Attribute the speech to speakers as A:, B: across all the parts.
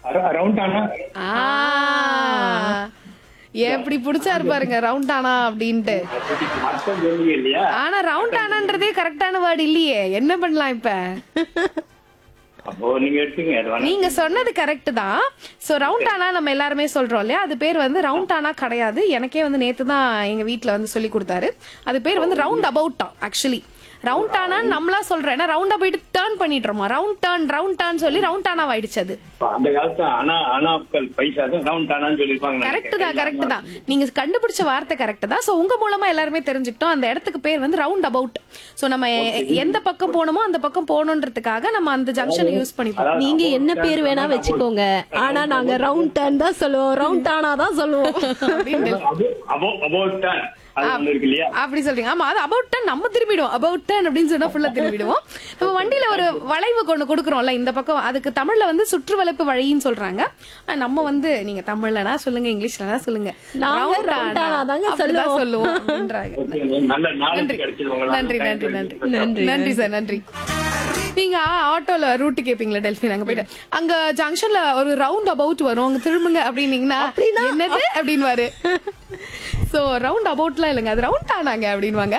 A: Round ஆனா
B: ஆ எப்படி பிடிச்சாரு பாருங்க ரவுண்ட் ஆனா அப்படின்ட்டு
A: அர்த்தம் சொல்லுங்க இல்லையா
B: ஆனா ரவுண்ட் ஆனான்றதே கரெக்டான வேர்டு இல்லையே என்ன பண்ணலாம் இப்ப
A: அப்போ நீங்க எடுத்துங்க அது வேணா.
B: நீங்க சொன்னது கரெக்ட் தான் சோ ரவுண்ட் ஆனா நம்ம எல்லாருமே சொல்றோம் இல்லையா அது பேர் வந்து ரவுண்ட் ஆனா கிடையாது எனக்கே வந்து நேத்து தான் எங்க வீட்ல வந்து சொல்லி கொடுத்தாரு அது பேர் வந்து ரவுண்ட் அபவுட் ஆக்சுவலி ரவுண்ட் ஆனா நம்மளா சொல்றோம் ஏன்னா ரவுண்டா போயிட்டு டேர்ன் பண்ணிட்டுறோமா ரவுண்ட் டர்ன் ரவுண்ட் டர்ன் சொல்லி ரவுண்ட் ஆனா ஆயிடுச்சு அது
A: இப்ப அந்த காலத்துல அனா அனாக்கள் பைசா தான் ரவுண்ட் ஆனான்னு சொல்லிருப்பாங்க
B: கரெக்ட் தான் கரெக்ட் தான் நீங்க கண்டுபிடிச்ச வார்த்தை கரெக்ட் தான் சோ உங்க மூலமா எல்லாருமே தெரிஞ்சுக்கிட்டோம் அந்த இடத்துக்கு பேர் வந்து ரவுண்ட் அபவுட் சோ நம்ம எ- எந்த பக்கம் போகணுமோ அந்த பக்கம் போகணுன்றதுக்காக நம்ம அந்த ஜங்ஷனை யூஸ் பண்ணிப்போம்
C: நீங்க என்ன பேர் வேணா வச்சுக்கோங்க ஆனா நாங்க ரவுண்ட் டர்ன் தான் சொல்லுவோம் ரவுண்ட் ஆனா தான் சொல்லுவோம்
A: அபவுட் டன் அது ஒண்ணு இருக்கு இல்லையா
B: அப்படி சொல்றீங்க ஆமா அது அபவுட் டன் நம்ம திரும்பிடுவோம் அபவுட் டன் அப்படின்னு சொன்னா ஃபுல்லா திரும்பிடுவோம் நம்ம வண்டியில ஒரு வளைவு கொண்டு கொடுக்குறோம்ல இந்த பக்கம் அதுக்கு தமிழ்ல வந்து சுற்று வளைப்பு வழின்னு சொல்றாங்க ஆனா, நம்ம வந்து நீங்க தமிழ்லனா சொல்லுங்க இங்கிலீஷ்லனா சொல்லுங்க
C: நாங்க
B: Round
C: round
B: ஆனா
C: ஆனா தாங்க
B: அப்படிதான்
C: சொல்லுவோம்.
B: சொல்லுவோம் அப்படின்றாங்க
A: ஓகேங்க. நல்ல நாலேஜ்
B: நன்றி
A: கிடைச்சது உங்களுக்கு
B: நன்றி நன்றி நன்றி
C: நன்றி.
B: நன்றி சார் நன்றி நீங்க ஆட்டோல ரூட் கேப்பீங்களா டெல்பின் அங்க போயிட்டு அங்க ஜங்ஷன்ல ஒரு ரவுண்ட் அபவுட் வரும் அங்க திரும்புங்க அப்படின்னீங்கன்னா என்னது அப்படின்வாரு சோ ரவுண்ட் அபவுட்லாம் இல்லைங்க அது ரவுண்ட் ஆனாங்க அப்படின்வாங்க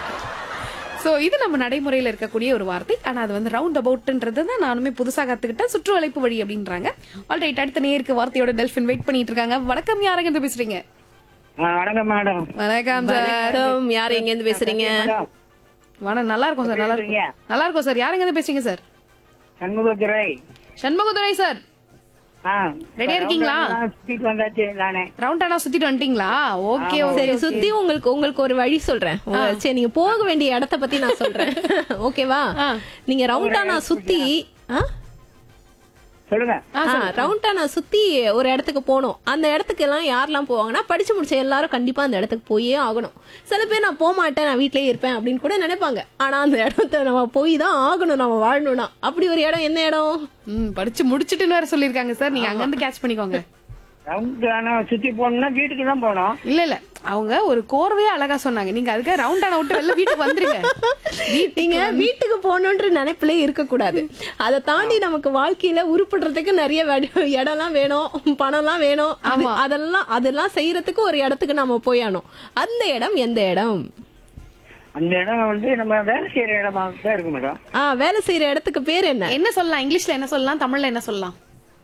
B: சோ இது நம்ம நடைமுறையில இருக்கக்கூடிய ஒரு வார்த்தை ஆனா அது வந்து ரவுண்ட் அபவுட்ன்றது தான் நானுமே புதுசா கத்துக்கிட்டேன் சுற்றுவளைப்பு வழி அப்படின்றாங்க ஆல்ரைட் அடுத்த நேருக்கு வார்த்தையோட டெல்பின் வெயிட் பண்ணிட்டு இருக்காங்க வணக்கம் யாருங்க இருந்து பேசுறீங்க
A: வணக்கம் மேடம்
B: வணக்கம் சார்
C: வணக்கம், யார் எங்க இருந்து பேசுறீங்க
B: வணக்கம் நல்லா இருக்கும் சார் நல்லா இருக்கும் நல்லா இருக்கும் சார் யாருங்க இருந்து பேசுறீங்க சார்
D: சண்முகத்துறை
B: சண்முகதுரை சார் ரெடியா இருக்கீங்களா
D: ஸ்பீக் வந்தாச்சு நானே
B: ரவுண்ட் ஆனா சுத்திட்டு வந்துட்டீங்களா ஓகே
C: சரி சுத்தி உங்களுக்கு உங்களுக்கு ஒரு வழி சொல்றேன் உங்க- சரி நீங்க போக வேண்டிய இடத்த பத்தி நான் சொல்றேன் ஓகேவா நீங்க ரவுண்டானா சுத்தி ஆ?
D: சொல்லுங்க
C: ஆ, ரவுண்டானா சுத்தி ஒரு இடத்துக்கு போகணும் அந்த இடத்துக்கு எல்லாம் யாரெல்லாம் போவாங்கன்னா படிச்சு முடிச்ச எல்லாரும் கண்டிப்பா அந்த இடத்துக்கு போயே ஆகணும் சில பேர் நான் போக மாட்டேன் நான் வீட்லயே இருப்பேன் அப்படின்னு கூட நினைப்பாங்க ஆனா அந்த இடத்த நம்ம போய் தான் ஆகணும் நம்ம வாழணும்னா அப்படி ஒரு இடம் என்ன இடம்
B: ம் படிச்சு முடிச்சிட்டுன்னு வேற சொல்லிருக்காங்க சார் நீங்க அங்க இருந்து கேட்ச் பண்ணிக்கோங்க
D: ரவுண்ட் ஆனா சுத்தி போகணும்னா வீட்டுக்கு தான் போகணும்
B: இல்ல இல்ல அவங்க ஒரு கோர்வையா அழகா சொன்னாங்க நீங்க அதுக்கு ரவுண்ட் ஆன விட்டு வெளில வீட்டுக்கு வந்துருங்க
C: நீங்க வீட்டுக்கு போகணுன்ற நினைப்புல இருக்க கூடாது அதை தாண்டி நமக்கு வாழ்க்கையில உருப்படுறதுக்கு நிறைய வடி- இடம்லாம் வேணும் பணம்லாம் வேணும் அது- அதெல்லாம் அதெல்லாம் செய்யறதுக்கு ஒரு இடத்துக்கு நம்ம போயானோம் அந்த இடம் எந்த இடம்
D: அந்த இடம் வந்து நம்ம வேலை செய்யற இடமா தான் இருக்கு மேடம்
C: ஆ வேலை செய்யற இடத்துக்கு பேர் என்ன
B: என்ன சொல்லலாம் இங்கிலீஷ்ல என்ன சொல்லலாம் தமிழ்ல என்ன சொல்லலாம்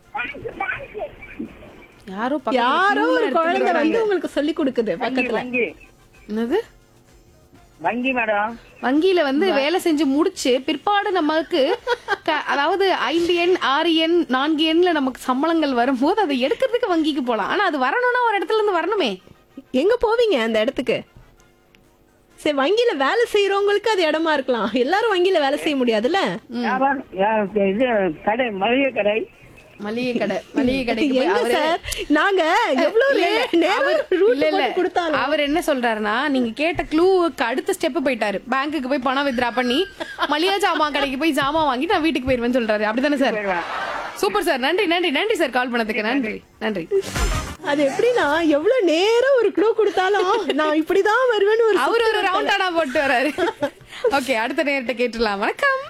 B: யாரோ பக்கத்துல
C: யாரோ
B: queueல
C: ஒரு
B: எடுத்துட்டு
C: குழந்தை
B: வராங்க.
C: வந்து உங்களுக்கு சொல்லி கொடுக்குது
D: வங்கி
C: பக்கத்துல
D: வங்கி
B: என்னது
D: வங்கி மேடம்
B: வங்கியில வந்து வேலை செஞ்சு முடிச்சு பிற்பாடு நமக்கு க- அதாவது ஐந்து எண் ஆறு எண் நான்கு எண்ல நமக்கு சம்பளங்கள் வரும்போது அதை எடுக்கிறதுக்கு வங்கிக்கு போலாம் ஆனா அது வரணும்னா ஒரு இடத்துல இருந்து வரணுமே
C: எங்க போவீங்க அந்த இடத்துக்கு சரி வங்கியில வேலை செய்யறவங்களுக்கு அது இடமா இருக்கலாம் எல்லாரும் வங்கியில வேலை செய்ய முடியாதுல்ல
D: வியாபாரம், யா- இது கடை மளிகை கடை
B: மளிகை கடை மளிகை கடைக்கு போய்
C: எங்க
B: அவரு-
C: சார் நாங்க எவ்வளவு
B: இல்ல,
C: ரே-
B: இல்ல,
C: நேரம்
B: அவர்
C: route
B: இல்ல, இல்ல.
C: போட்டு கொடுத்தாலும்
B: அவர் என்ன சொல்றாருன்னா நீங்க கேட்ட க்ளூவுக்கு அடுத்த ஸ்டெப் போயிட்டாரு பேங்க்குக்கு போய் பணம் வித்ரா பண்ணி மளிகை ஜாமான் கடைக்கு போய் ஜாமான் வாங்கிட்டு நான் வீட்டுக்கு போயிருவேன்னு சொல்றாரு அப்படிதானே சார் சூப்பர் சார் நன்றி நன்றி நன்றி சார் கால் பண்ணதுக்கு நன்றி நன்றி
C: அது எப்படின்னா எவ்வளவு நேரம் ஒரு க்ளூ கொடுத்தாலும் நான் இப்படிதான் வருவேன்னு ஒரு
B: அவர் ஒரு ரவுண்டானா போட்டு வராரு ஓகே அடுத்த நேரத்தை கேட்டுடலாம் வணக்கம்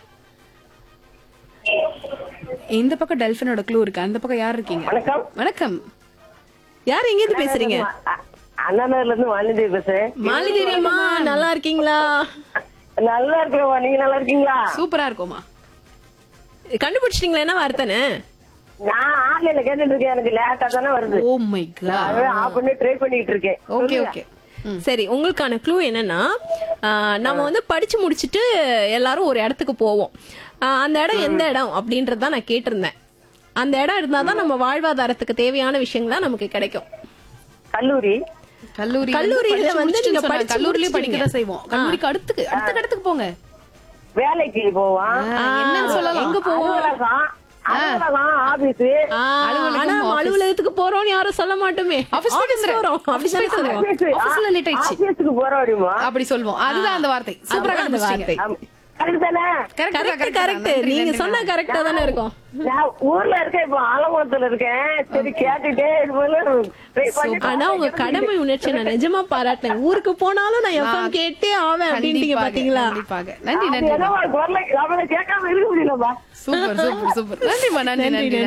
B: இந்த பக்கம் டெல்பினோட க்ளூ இருக்கு அந்த பக்கம் யார் இருக்கீங்க
E: வணக்கம்
B: வணக்கம்
C: யார் எங்க இருந்து பேசுறீங்க
E: அண்ணாநகர்ல இருந்து வாணிதேவி பேசுறேன்
C: மாலிதேவியம்மா நல்லா இருக்கீங்களா
E: நல்லா இருக்கிறவா நீங்க நல்லா இருக்கீங்களா
B: சூப்பரா இருக்குமா
C: கண்டுபிடிச்சிட்டீங்களா என்ன வார்த்தைன்னு
E: நான் ஆன்லைன்ல கேட்டுட்டு இருக்கேன் எனக்கு லேட்டா தானே வருது
B: ஓ மை காட்
E: அதான் ஆஃப் பண்ணி ட்ரை பண்ணிட்டு இருக்கேன்
B: ஓகே ஓகே
C: சரி உங்களுக்கான க்ளூ என்னன்னா ஆஹ், நம்ம வந்து படிச்சு முடிச்சிட்டு எல்லாரும் ஒரு இடத்துக்கு போவோம் ஆஹ், அந்த இடம் எந்த இடம் அப்படின்றத நான் கேட்டிருந்தேன் அந்த இடம் இருந்தாதான் நம்ம வாழ்வாதாரத்துக்கு தேவையான விஷயங்கள்லாம் நமக்கு கிடைக்கும்
E: கல்லூரி
B: கல்லூரி
C: கல்லூரியில வந்து நீங்க படிச்சு
B: படிச்சு கல்லூரிலயே படிக்க
C: முடிச்சிட்டீங்க.
B: தான் செய்வோம் கல்லூரிக்கு அடுத்துக்கு அடுத்த இடத்துக்கு போங்க
E: வேலைக்கு போவான்
B: ஆ, என்னன்னு சொல்லலாம்
C: எங்க போவோம்
E: அலுவலகம் அலுவலகம் ஆபீஸ்
C: ஆஹ், ஆனா நம்ம அலுவலகத்துக்கு போறோம்னு யாரும் சொல்ல மாட்டோமே
B: ஆபீஸ் போயிட்டு
C: Office போறோம்.
B: ஆபீஸ்
C: அப்படிதானே சொல்லுவோம்.
B: ஆபீஸ்ல லேட் ஆயிடுச்சு
E: ஆபீஸ்க்கு போற வரையுமா
B: அப்படி சொல்வோம் அதுதான் அந்த வார்த்தை சூப்பரா
C: அதுதான் அந்த
B: கண்டுபிடிச்சீங்க
E: கரெக்ட் தானே
B: கரெக்ட்
C: கரெக்ட் கரெக்ட் நீங்க சொன்ன கரெக்டா தானே இருக்கும்
E: நான் ஊர்ல இருக்கேன் இப்போ ஆலங்குளத்துல இருக்கேன் சரி கேட்டுட்டே இருக்கும்போது ட்ரை பண்ணி
C: ஆனா உங்க கடமை உணர்ச்சி நான் நிஜமா பாராட்டினேன் ஊருக்கு போனாலும் நான் எஃப்எம் கேட்டே ஆவேன் அப்படின்ட்டீங்க பாத்தீங்களா
B: கண்டிப்பாக நன்றி
E: அது
B: நன்றி
E: ஏதோ ஒரு குரலை அவளை கேட்காம இருக்க முடியலப்பா
B: சூப்பர் சூப்பர் சூப்பர் நன்றிமா நன்றி நன்றி